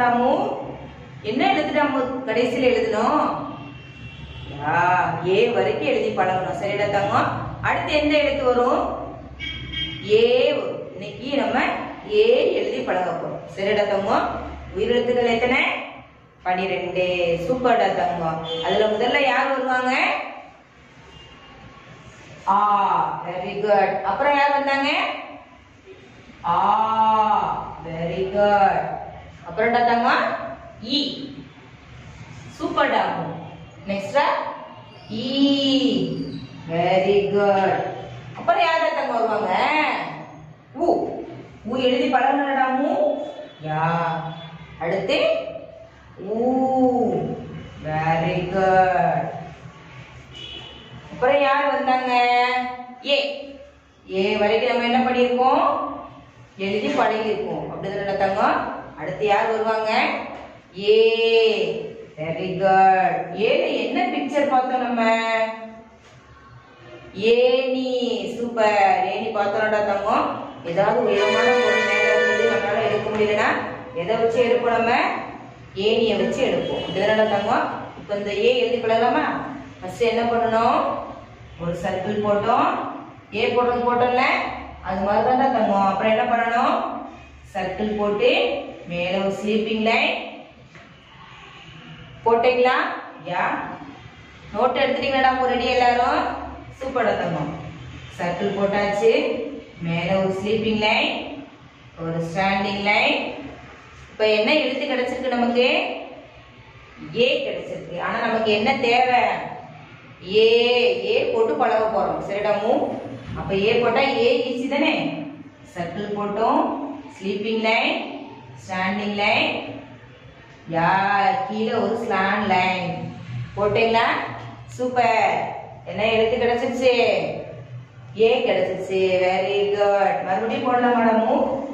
பண்ணலாமடாமு என்ன எழுதுடாமு கடைசியில எழுதணும் யா ஏ வரைக்கும் எழுதி பழகணும் சரிடா தங்கம் அடுத்து எந்த எழுத்து வரும் ஏ வரும். இன்னைக்கு நம்ம ஏ எழுதி பழக போறோம் சரிடா தங்கம் உயிரெழுத்துக்கள் எத்தனை பனிரெண்டு சூப்பர்டா தங்கம் அதுல முதல்ல யார் வருவாங்க ஆ வெரி குட் அப்புறம் யார் வந்தாங்க ஆ வெரி குட் அப்புறம்டா தங்கம் இ சூப்பர் டாமு நெக்ஸ்ட் ஈ வெரி குட் அப்புறம் யார் தங்க வருவாங்க ஊ ஊ எழுதி பழகணும்டாமு யா அடுத்து ஊ வெரி குட் அப்புறம் யார் வந்தாங்க ஏ ஏ வரைக்கும் நம்ம என்ன பண்ணியிருக்கோம் எழுதி பழகியிருக்கோம் அப்படிதானே தங்கம் அடுத்து யார் வருவாங்க ஏ வெரி குட் ஏல என்ன பிக்சர் பார்த்தோம் நம்ம ஏனி சூப்பர் ஏனி பார்த்தோம்டா தங்கம் ஏதாவது உயரமான பொருள் மேல இருந்து நம்மளால எடுக்க முடியலன்னா எதை வச்சு எடுப்போம் நம்ம ஏனியை வச்சு எடுப்போம் அப்படிதானடா தங்கம் இப்போ இந்த ஏ எழுதி பழகலாமா ஃபர்ஸ்ட் என்ன பண்ணணும் ஒரு சர்க்கிள் போட்டோம் ஏ போட்டது போட்டோம்ல அது மாதிரி தான்டா தங்கம் அப்புறம் என்ன பண்ணணும் சர்க்கிள் போட்டு மேல ஒரு ஸ்லீப்பிங் லைன் போட்டீங்களா யா நோட் எடுத்துட்டீங்களாடா ரெடி எல்லாரும் சூப்பரா தங்கம் சர்க்கிள் போட்டாச்சு மேல ஒரு ஸ்லீப்பிங் லைன் ஒரு ஸ்டாண்டிங் லைன் இப்போ என்ன எழுத்து கிடைச்சிருக்கு நமக்கு ஏ கிடைச்சிருக்கு ஆனா நமக்கு என்ன தேவை ஏ ஏ போட்டு பழக போறோம் சரிடா மூ அப்ப ஏ போட்டா ஏ ஈஸி தானே சர்க்கிள் போட்டோம் ஸ்லீப்பிங் லைன் ஸ்டாண்டிங் லைன் யா கீழே ஒரு ஸ்லாண்ட் லைன் போட்டீங்களா சூப்பர் என்ன எழுத்து கிடைச்சிருச்சு ஏ கிடைச்சிருச்சு வெரி குட் மறுபடியும் போடலாம் மேடமு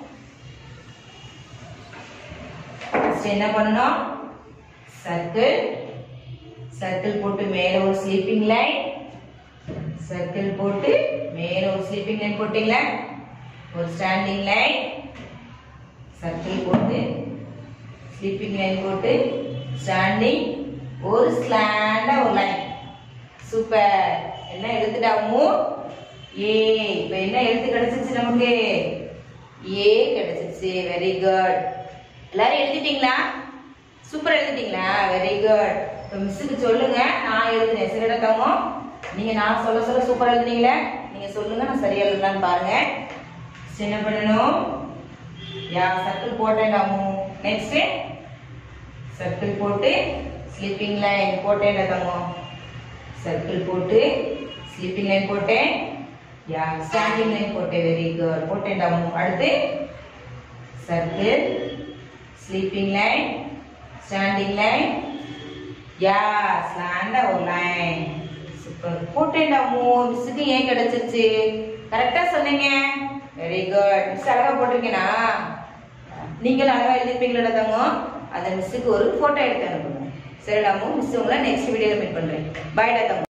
ஃபர்ஸ்ட் என்ன பண்ணணும் சர்க்கிள் சர்க்கிள் போட்டு மேல ஒரு ஸ்லீப்பிங் லைன் சர்க்கிள் போட்டு மேல ஒரு ஸ்லீப்பிங் லைன் போட்டீங்களா ஒரு ஸ்டாண்டிங் லைன் சர்க்கிள் போட்டு ஸ்லீப்பிங் லைன் போட்டு ஸ்டாண்டிங் ஒரு ஸ்லாண்டா ஒரு லைன் சூப்பர் என்ன எழுத்துட்டாமோ ஏ இப்போ என்ன எழுத்து கிடைச்சிருச்சு நமக்கு ஏ கிடைச்சிருச்சு வெரி குட் எல்லாரும் எழுதிட்டீங்களா சூப்பர் எழுதிட்டீங்களா வெரி குட் இப்போ மிஸ்ஸுக்கு சொல்லுங்க நான் எழுதுனேன் சரிடா தங்கம் நீங்க நான் சொல்ல சொல்ல சூப்பர் எழுதுனீங்களே நீங்க சொல்லுங்க நான் சரியா எழுதுனான்னு பாருங்க First என்ன பண்ணணும் யா சர்க்கிள் போட்டேன் நாமு நெக்ஸ்ட் சர்க்கிள் போட்டு ஸ்லீப்பிங் லைன் போட்டேன் தங்கம் சர்க்கிள் போட்டு ஸ்லீப்பிங் லைன் போட்டேன் யா ஸ்டாண்டிங் லைன் போட்டேன் வெரி குட் போட்டேன் தம்மு அடுத்து circle sleeping line standing line யா ஸ்லாண்ட ஒரு லைன் சூப்பர் போட்டேன்டா மூ மிஸ்ஸுக்கு ஏன் கிடைச்சிருச்சு கரெக்டா சொன்னீங்க வெரி குட் மிஸ் அழகா போட்டிருக்கீனா நீங்களும் அழகா எழுதிருப்பீங்களா தங்கம் அந்த மிஸ்ஸுக்கு ஒரு போட்டோ எடுத்து அனுப்புங்க சரிடா மூ மிஸ் உங்களை நெக்ஸ்ட் வீடியோல மீட் பண்றேன் பாய்டா தங்கம்